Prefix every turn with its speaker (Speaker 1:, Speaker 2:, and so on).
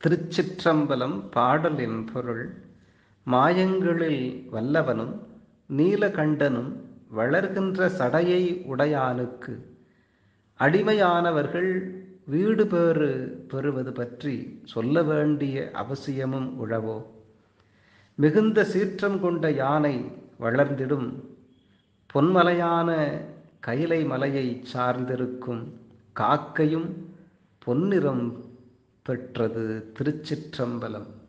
Speaker 1: திருச்சிற்றம்பலம் பாடலின் பொருள் மாயங்களில் வல்லவனும் நீலகண்டனும் வளர்கின்ற சடையை உடையானுக்கு அடிமையானவர்கள் வீடு பேறு பெறுவது பற்றி சொல்ல வேண்டிய அவசியமும் உழவோ மிகுந்த சீற்றம் கொண்ட யானை வளர்ந்திடும் பொன்மலையான கைலை மலையை சார்ந்திருக்கும் காக்கையும் பொன்னிறம் பெற்றது திருச்சிற்றம்பலம்